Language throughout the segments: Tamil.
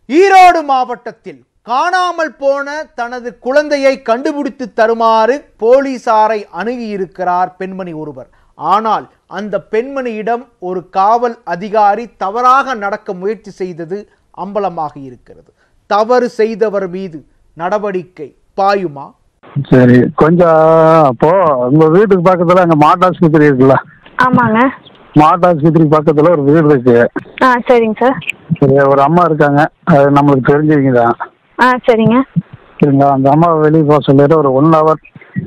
ஈரோடு மாவட்டத்தில் காணாமல் போன தனது குழந்தையை கண்டுபிடித்து தருமாறு போலீசாரை அணுகியிருக்கிறார் பெண்மணி ஒருவர் ஆனால் அந்த பெண்மணியிடம் ஒரு காவல் அதிகாரி தவறாக நடக்க முயற்சி செய்தது அம்பலமாக இருக்கிறது தவறு செய்தவர் மீது நடவடிக்கை பாயுமா சரி கொஞ்சம் அப்போ உங்க வீட்டுக்கு பக்கத்துல அங்க மாட்டாஸ்பத்திரி இருக்குல்ல ஆமாங்க மாட்டாஸ்பத்திரி பக்கத்துல ஒரு வீடு இருக்கு ஆ சரிங்க சார் சரி ஒரு அம்மா இருக்காங்க அது நம்மளுக்கு தெரிஞ்சவங்க தான் ஆ சரிங்க சரிங்களா அந்த அம்மாவை வெளியே போக சொல்லிட்டு ஒரு ஒன் ஹவர்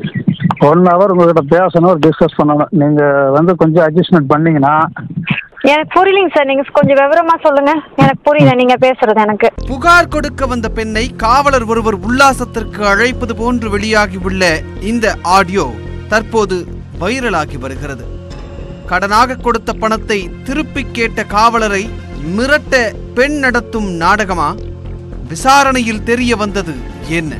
ஒன் ஹவர் உங்ககிட்ட பேசணும் டிஸ்கஸ் பண்ணணும் நீங்க வந்து கொஞ்சம் அட்ஜஸ்ட்மெண்ட் பண்ணீங்கன்னா எனக்கு புரியலைங்க சார் நீங்க கொஞ்சம் விவரமா சொல்லுங்க எனக்கு புரியல நீங்க பேசுறது எனக்கு புகார் கொடுக்க வந்த பெண்ணை காவலர் ஒருவர் உல்லாசத்திற்கு அழைப்பது போன்று வெளியாகியுள்ள இந்த ஆடியோ தற்போது வைரலாகி வருகிறது கடனாக கொடுத்த பணத்தை திருப்பிக் கேட்ட காவலரை மிரட்ட பெண் நடத்தும் நாடகமா விசாரணையில் தெரிய வந்தது என்ன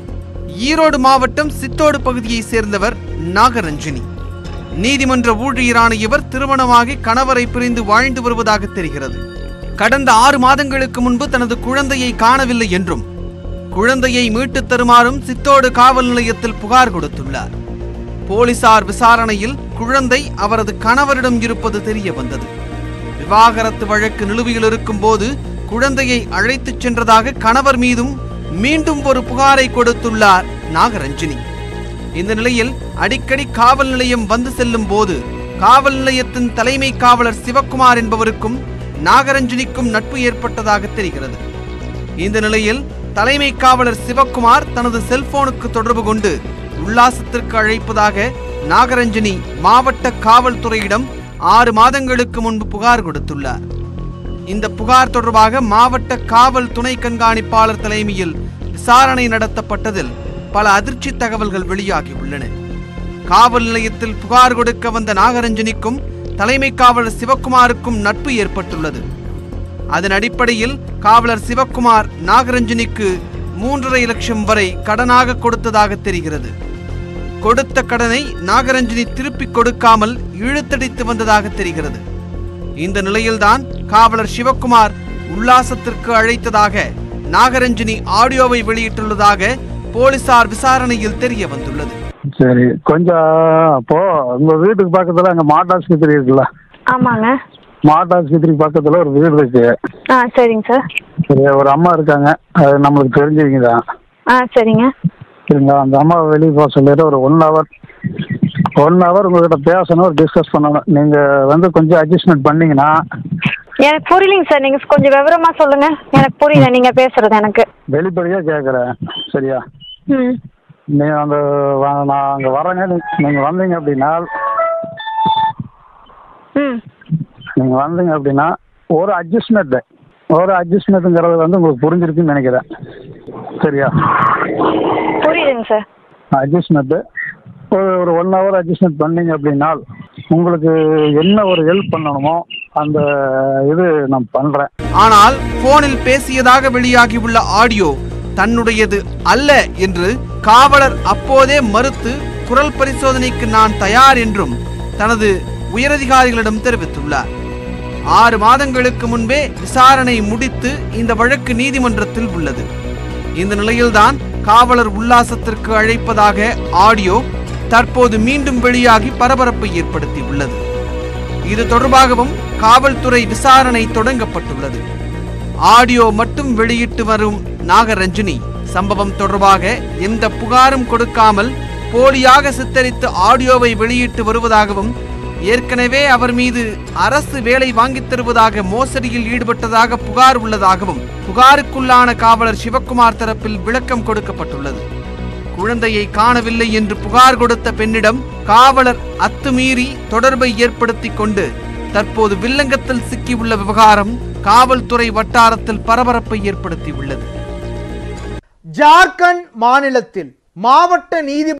ஈரோடு மாவட்டம் சித்தோடு பகுதியைச் சேர்ந்தவர் நாகரஞ்சினி நீதிமன்ற ஊழியரான இவர் திருமணமாகி கணவரை பிரிந்து வாழ்ந்து வருவதாக தெரிகிறது கடந்த ஆறு மாதங்களுக்கு முன்பு தனது குழந்தையை காணவில்லை என்றும் குழந்தையை மீட்டுத் தருமாறும் சித்தோடு காவல் நிலையத்தில் புகார் கொடுத்துள்ளார் போலீசார் விசாரணையில் குழந்தை அவரது கணவரிடம் இருப்பது தெரிய வந்தது விவாகரத்து வழக்கு நிலுவையில் இருக்கும் போது குழந்தையை அழைத்துச் சென்றதாக கணவர் மீதும் மீண்டும் ஒரு புகாரை கொடுத்துள்ளார் நாகரஞ்சினி இந்த நிலையில் அடிக்கடி காவல் நிலையம் வந்து செல்லும் போது காவல் நிலையத்தின் தலைமை காவலர் சிவக்குமார் என்பவருக்கும் நாகரஞ்சினிக்கும் நட்பு ஏற்பட்டதாக தெரிகிறது இந்த நிலையில் தலைமை காவலர் சிவக்குமார் தனது செல்போனுக்கு தொடர்பு கொண்டு உல்லாசத்திற்கு அழைப்பதாக நாகரஞ்சினி மாவட்ட காவல்துறையிடம் ஆறு மாதங்களுக்கு முன்பு புகார் கொடுத்துள்ளார் இந்த புகார் தொடர்பாக மாவட்ட காவல் துணை கண்காணிப்பாளர் தலைமையில் விசாரணை நடத்தப்பட்டதில் பல அதிர்ச்சி தகவல்கள் வெளியாகியுள்ளன காவல் நிலையத்தில் புகார் கொடுக்க வந்த நாகரஞ்சனிக்கும் தலைமை காவலர் சிவக்குமாருக்கும் நட்பு ஏற்பட்டுள்ளது அதன் அடிப்படையில் காவலர் சிவக்குமார் நாகரஞ்சனிக்கு மூன்றரை லட்சம் வரை கடனாக கொடுத்ததாக தெரிகிறது கொடுத்த கடனை நாகரஞ்சனி திருப்பிக் கொடுக்காமல் இழுத்தடித்து வந்ததாக தெரிகிறது இந்த நிலையில்தான் காவலர் சிவக்குமார் உல்லாசத்திற்கு அழைத்ததாக நாகரஞ்சினி ஆடியோவை வெளியிட்டுள்ளதாக போலீசார் விசாரணையில் தெரிய வந்துள்ளது சரி கொஞ்சம் அப்போ உங்க வீட்டுக்கு பக்கத்துல அங்க மாட்டாஸ்பத்திரி இருக்குல்ல ஆமாங்க மாட்டாஸ்பத்திரி பக்கத்துல ஒரு வீடு இருக்கு ஆ சரிங்க சார் சரி ஒரு அம்மா இருக்காங்க அது நம்மளுக்கு தெரிஞ்சவங்க தான் ஆ சரிங்க சரிங்களா அந்த அம்மாவை வெளியே போக சொல்லிட்டு ஒரு ஒன் ஹவர் ஒன் ஹவர் உங்ககிட்ட பேசணும் டிஸ்கஸ் பண்ணணும் நீங்க வந்து கொஞ்சம் அட்ஜஸ்ட்மெண்ட் பண்ணீங்கன்னா எனக்கு புரியலைங்க சார் நீங்க கொஞ்சம் விவரமா சொல்லுங்க எனக்கு புரியல நீங்க பேசுறது எனக்கு வெளிப்படையா கேட்குறேன் சரியா ம் நீ அந்த வ- நான் அங்கே வரேங்க நீ- நீங்க வந்தீங்க அப்படின்னா ம் நீங்க வந்தீங்க அப்படின்னா ஒரு அட்ஜஸ்ட்மெண்ட் ஒரு அட்ஜஸ்ட்மெண்ட்டுங்கிறது வந்து உங்களுக்கு புரிஞ்சிருக்குன்னு நினைக்கிறேன் சரியா புரியுதுங்க சார் அட்ஜஸ்ட்மெண்ட்டு ஒரு ஒரு ஒன் ஹவர் அட்ஜஸ்ட்மெண்ட் பண்ணீங்க அப்படின்னா உங்களுக்கு என்ன ஒரு ஹெல்ப் பண்ணணுமோ அந்த இது நான் பண்ணுறேன் ஆனால் போனில் பேசியதாக வெளியாகியுள்ள ஆடியோ தன்னுடையது அல்ல என்று காவலர் அப்போதே மறுத்து குரல் பரிசோதனைக்கு நான் தயார் என்றும் தனது உயரதிகாரிகளிடம் தெரிவித்துள்ளார் ஆறு மாதங்களுக்கு முன்பே விசாரணை முடித்து இந்த வழக்கு நீதிமன்றத்தில் உள்ளது இந்த நிலையில்தான் காவலர் உல்லாசத்திற்கு அழைப்பதாக ஆடியோ தற்போது மீண்டும் வெளியாகி பரபரப்பை ஏற்படுத்தி உள்ளது இது தொடர்பாகவும் காவல்துறை விசாரணை தொடங்கப்பட்டுள்ளது ஆடியோ மட்டும் வெளியிட்டு வரும் நாகரஞ்சினி சம்பவம் தொடர்பாக எந்த புகாரும் கொடுக்காமல் போலியாக சித்தரித்து ஆடியோவை வெளியிட்டு வருவதாகவும் ஏற்கனவே அவர் மீது அரசு வேலை வாங்கித் தருவதாக மோசடியில் ஈடுபட்டதாக புகார் உள்ளதாகவும் புகாருக்குள்ளான காவலர் சிவக்குமார் தரப்பில் விளக்கம் கொடுக்கப்பட்டுள்ளது குழந்தையை காணவில்லை என்று புகார் கொடுத்த பெண்ணிடம் காவலர் அத்துமீறி தொடர்பை ஏற்படுத்திக் கொண்டு தற்போது வில்லங்கத்தில் சிக்கியுள்ள விவகாரம் காவல்துறை வட்டாரத்தில் பரபரப்பை ஏற்படுத்தியுள்ளது ஜார்க்கண்ட் மாநிலத்தில் மாவட்ட நீதி